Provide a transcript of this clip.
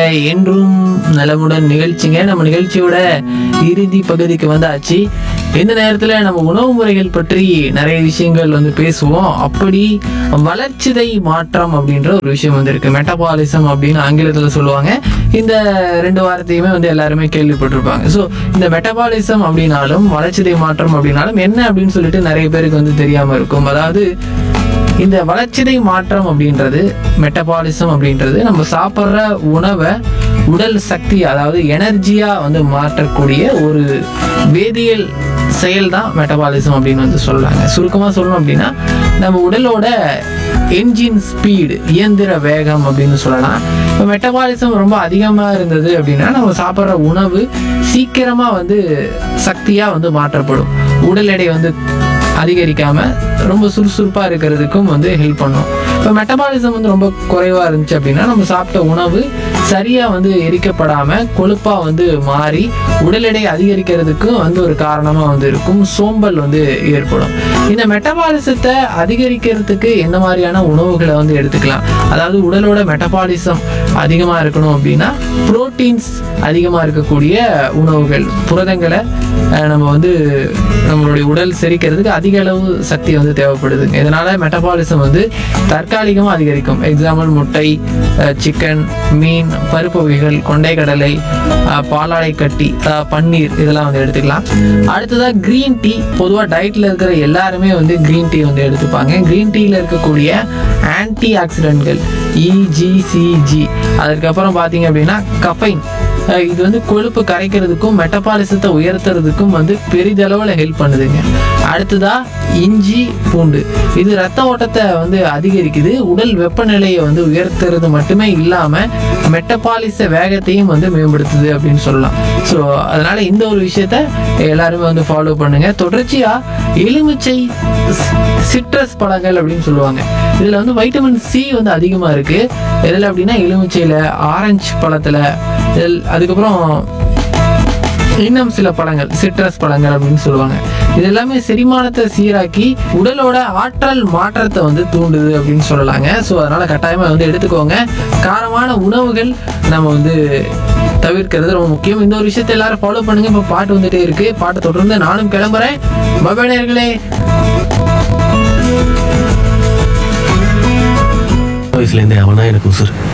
என்றும் நலமுடன் நிகழ்ச்சிங்க நம்ம நிகழ்ச்சியோட இறுதி பகுதிக்கு வந்தாச்சு இந்த நேரத்தில் நம்ம உணவு முறைகள் பற்றி நிறைய விஷயங்கள் வந்து பேசுவோம் அப்படி வளர்ச்சிதை மாற்றம் அப்படின்ற ஒரு விஷயம் வந்து இருக்கு மெட்டபாலிசம் அப்படின்னு ஆங்கிலத்தில் சொல்லுவாங்க இந்த ரெண்டு வார்த்தையுமே வந்து எல்லாருமே கேள்விப்பட்டிருப்பாங்க ஸோ இந்த மெட்டபாலிசம் அப்படின்னாலும் வளர்ச்சிதை மாற்றம் அப்படின்னாலும் என்ன அப்படின்னு சொல்லிட்டு நிறைய பேருக்கு வந்து தெரியாம இருக்கும் அதாவது இந்த வளர்ச்சிதை மாற்றம் அப்படின்றது மெட்டபாலிசம் அப்படின்றது நம்ம சாப்பிட்ற உணவை உடல் சக்தி அதாவது எனர்ஜியா வந்து மாற்றக்கூடிய ஒரு வேதியியல் செயல் தான் மெட்டபாலிசம் அப்படின்னு வந்து சொல்றாங்க சுருக்கமாக சொல்லணும் அப்படின்னா நம்ம உடலோட என்ஜின் ஸ்பீடு இயந்திர வேகம் அப்படின்னு சொல்லலாம் இப்போ மெட்டபாலிசம் ரொம்ப அதிகமாக இருந்தது அப்படின்னா நம்ம சாப்பிட்ற உணவு சீக்கிரமாக வந்து சக்தியாக வந்து மாற்றப்படும் உடல் எடை வந்து அதிகரிக்காம ரொம்ப சுறுசுறுப்பா இருக்கிறதுக்கும் வந்து ஹெல்ப் பண்ணும் இப்போ மெட்டபாலிசம் வந்து ரொம்ப குறைவா இருந்துச்சு அப்படின்னா நம்ம சாப்பிட்ட உணவு சரியா வந்து எரிக்கப்படாம கொழுப்பா வந்து மாறி உடல் எடை அதிகரிக்கிறதுக்கும் வந்து ஒரு காரணமா வந்து இருக்கும் சோம்பல் வந்து ஏற்படும் இந்த மெட்டபாலிசத்தை அதிகரிக்கிறதுக்கு என்ன மாதிரியான உணவுகளை வந்து எடுத்துக்கலாம் அதாவது உடலோட மெட்டபாலிசம் அதிகமா இருக்கணும் அப்படின்னா புரோட்டீன்ஸ் அதிகமா இருக்கக்கூடிய உணவுகள் புரதங்களை அஹ், நம்ம வந்து நம்மளுடைய உடல் செரிக்கிறதுக்கு அதிக அளவு சக்தி வந்து தேவைப்படுதுங்க இதனால மெட்டபாலிசம் வந்து தற்காலிகமாக அதிகரிக்கும் எக்ஸாம்பிள் முட்டை சிக்கன் மீன் பருப்பு வகைகள் கொண்டைக்கடலை அஹ், பாலாடை கட்டி அஹ், பன்னீர் இதெல்லாம் வந்து எடுத்துக்கலாம் அடுத்ததாக க்ரீன் டீ பொதுவாக டயட்டில் இருக்கிற எல்லாருமே வந்து க்ரீன் டீ வந்து எடுத்துப்பாங்க க்ரீன் டீயில் இருக்கக்கூடிய ஆன்டி ஆக்சிடென்ட்கள் இஜிசிஜி அதுக்கப்புறம் பார்த்தீங்க அப்படின்னா கஃபைன் அஹ் இது வந்து கொழுப்பு கரைக்கிறதுக்கும் மெட்டபாலிசத்தை உயர்த்துறதுக்கும் வந்து பெரிதளவில் ஹெல்ப் பண்ணுதுங்க அடுத்ததா இஞ்சி பூண்டு இது ரத்த ஓட்டத்தை வந்து அதிகரிக்குது உடல் வெப்பநிலையை வந்து உயர்த்துறது மட்டுமே இல்லாமல் மெட்டபாலிச வேகத்தையும் வந்து மேம்படுத்துது அப்படின்னு சொல்லலாம் ஸோ அதனால இந்த ஒரு விஷயத்த எல்லாருமே வந்து ஃபாலோ பண்ணுங்க தொடர்ச்சியா எலுமிச்சை சிட்ரஸ் பழங்கள் அப்படின்னு சொல்லுவாங்க இதுல வந்து வைட்டமின் சி வந்து அதிகமா இருக்கு எதில் அப்படின்னா எலுமிச்சையில ஆரஞ்சு பழத்துல இதில் அதுக்கப்புறம் இன்னும் சில பழங்கள் சிட்ரஸ் பழங்கள் அப்படின்னு சொல்லுவாங்க இது எல்லாமே செரிமானத்தை சீராக்கி உடலோட ஆற்றல் மாற்றத்தை வந்து தூண்டுது அப்படின்னு சொல்லலாங்க ஸோ அதனால கட்டாயமாக வந்து எடுத்துக்கோங்க காரமான உணவுகள் நம்ம வந்து தவிர்க்கிறது ரொம்ப முக்கியம் இந்த ஒரு விஷயத்தை எல்லாரும் ஃபாலோ பண்ணுங்க இப்போ பாட்டு வந்துட்டே இருக்கு பாட்டை தொடர்ந்து நானும் கிளம்புறேன் மொபைலர்களே வயசுலேருந்தே அவனா எனக்கு உசுர்